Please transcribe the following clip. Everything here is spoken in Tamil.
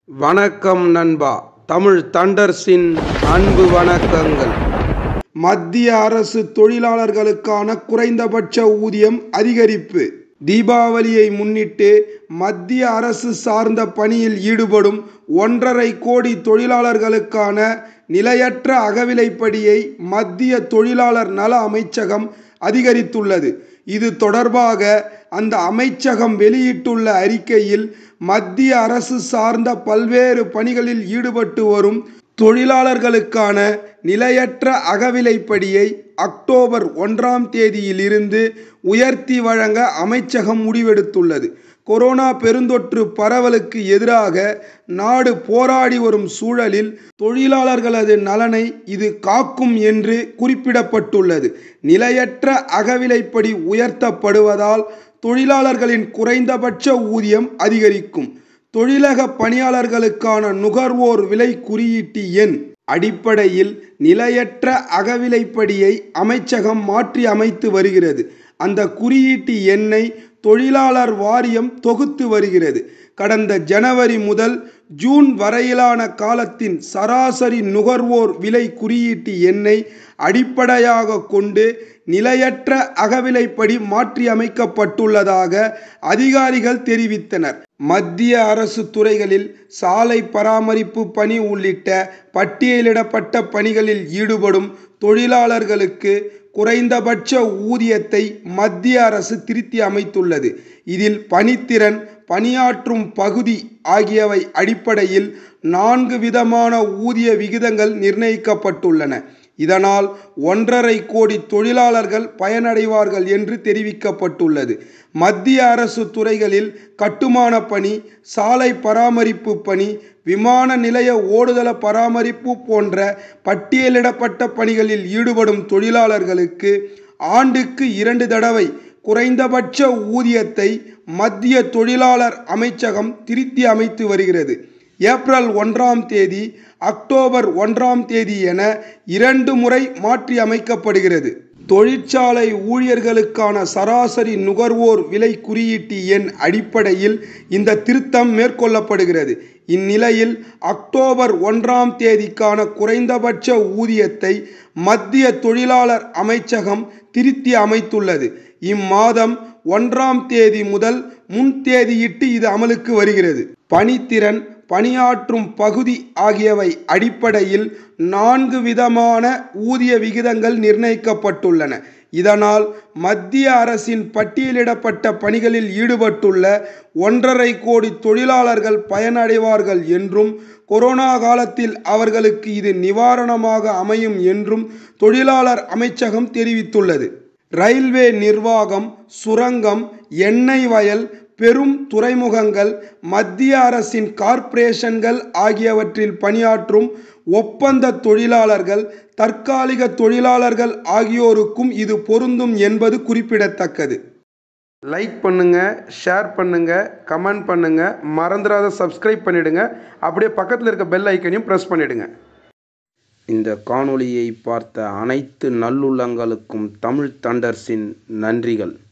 வணக்கம் நண்பா தமிழ் தண்டர்ஸின் அன்பு வணக்கங்கள் மத்திய அரசு தொழிலாளர்களுக்கான குறைந்தபட்ச ஊதியம் அதிகரிப்பு தீபாவளியை முன்னிட்டு மத்திய அரசு சார்ந்த பணியில் ஈடுபடும் ஒன்றரை கோடி தொழிலாளர்களுக்கான நிலையற்ற அகவிலைப்படியை மத்திய தொழிலாளர் நல அமைச்சகம் அதிகரித்துள்ளது இது தொடர்பாக அந்த அமைச்சகம் வெளியிட்டுள்ள அறிக்கையில் மத்திய அரசு சார்ந்த பல்வேறு பணிகளில் ஈடுபட்டு வரும் தொழிலாளர்களுக்கான நிலையற்ற அகவிலைப்படியை அக்டோபர் ஒன்றாம் தேதியிலிருந்து உயர்த்தி வழங்க அமைச்சகம் முடிவெடுத்துள்ளது கொரோனா பெருந்தொற்று பரவலுக்கு எதிராக நாடு போராடி வரும் சூழலில் தொழிலாளர்களது நலனை இது காக்கும் என்று குறிப்பிடப்பட்டுள்ளது நிலையற்ற அகவிலைப்படி உயர்த்தப்படுவதால் தொழிலாளர்களின் குறைந்தபட்ச ஊதியம் அதிகரிக்கும் தொழிலக பணியாளர்களுக்கான நுகர்வோர் விலை குறியீட்டு எண் அடிப்படையில் நிலையற்ற அகவிலைப்படியை அமைச்சகம் மாற்றி அமைத்து வருகிறது அந்த குறியீட்டு எண்ணை தொழிலாளர் வாரியம் தொகுத்து வருகிறது கடந்த ஜனவரி முதல் ஜூன் வரையிலான காலத்தின் சராசரி நுகர்வோர் விலை குறியீட்டு எண்ணை அடிப்படையாக கொண்டு நிலையற்ற அகவிலைப்படி மாற்றியமைக்கப்பட்டுள்ளதாக அதிகாரிகள் தெரிவித்தனர் மத்திய அரசு துறைகளில் சாலை பராமரிப்பு பணி உள்ளிட்ட பட்டியலிடப்பட்ட பணிகளில் ஈடுபடும் தொழிலாளர்களுக்கு குறைந்தபட்ச ஊதியத்தை மத்திய அரசு திருத்தி அமைத்துள்ளது இதில் பணித்திறன் பணியாற்றும் பகுதி ஆகியவை அடிப்படையில் நான்கு விதமான ஊதிய விகிதங்கள் நிர்ணயிக்கப்பட்டுள்ளன இதனால் ஒன்றரை கோடி தொழிலாளர்கள் பயனடைவார்கள் என்று தெரிவிக்கப்பட்டுள்ளது மத்திய அரசு துறைகளில் கட்டுமான பணி சாலை பராமரிப்பு பணி விமான நிலைய ஓடுதள பராமரிப்பு போன்ற பட்டியலிடப்பட்ட பணிகளில் ஈடுபடும் தொழிலாளர்களுக்கு ஆண்டுக்கு இரண்டு தடவை குறைந்தபட்ச ஊதியத்தை மத்திய தொழிலாளர் அமைச்சகம் திருத்தி அமைத்து வருகிறது ஏப்ரல் ஒன்றாம் தேதி அக்டோபர் ஒன்றாம் தேதி என இரண்டு முறை மாற்றி அமைக்கப்படுகிறது தொழிற்சாலை ஊழியர்களுக்கான சராசரி நுகர்வோர் விலை குறியீட்டு எண் அடிப்படையில் இந்த திருத்தம் மேற்கொள்ளப்படுகிறது இந்நிலையில் அக்டோபர் ஒன்றாம் தேதிக்கான குறைந்தபட்ச ஊதியத்தை மத்திய தொழிலாளர் அமைச்சகம் திருத்தி அமைத்துள்ளது இம்மாதம் ஒன்றாம் தேதி முதல் முன் தேதியிட்டு இது அமலுக்கு வருகிறது பணித்திறன் பணியாற்றும் பகுதி ஆகியவை அடிப்படையில் நான்கு விதமான ஊதிய விகிதங்கள் நிர்ணயிக்கப்பட்டுள்ளன இதனால் மத்திய அரசின் பட்டியலிடப்பட்ட பணிகளில் ஈடுபட்டுள்ள ஒன்றரை கோடி தொழிலாளர்கள் பயனடைவார்கள் என்றும் கொரோனா காலத்தில் அவர்களுக்கு இது நிவாரணமாக அமையும் என்றும் தொழிலாளர் அமைச்சகம் தெரிவித்துள்ளது ரயில்வே நிர்வாகம் சுரங்கம் எண்ணெய் வயல் பெரும் துறைமுகங்கள் மத்திய அரசின் கார்ப்பரேஷன்கள் ஆகியவற்றில் பணியாற்றும் ஒப்பந்த தொழிலாளர்கள் தற்காலிக தொழிலாளர்கள் ஆகியோருக்கும் இது பொருந்தும் என்பது குறிப்பிடத்தக்கது லைக் பண்ணுங்க ஷேர் பண்ணுங்க கமெண்ட் பண்ணுங்க மறந்துடாத சப்ஸ்கிரைப் பண்ணிடுங்க அப்படியே பக்கத்தில் இருக்க பெல் ஐக்கனையும் ப்ரெஸ் பண்ணிடுங்க இந்த காணொளியை பார்த்த அனைத்து நல்லுள்ளங்களுக்கும் தமிழ் தண்டர்ஸின் நன்றிகள்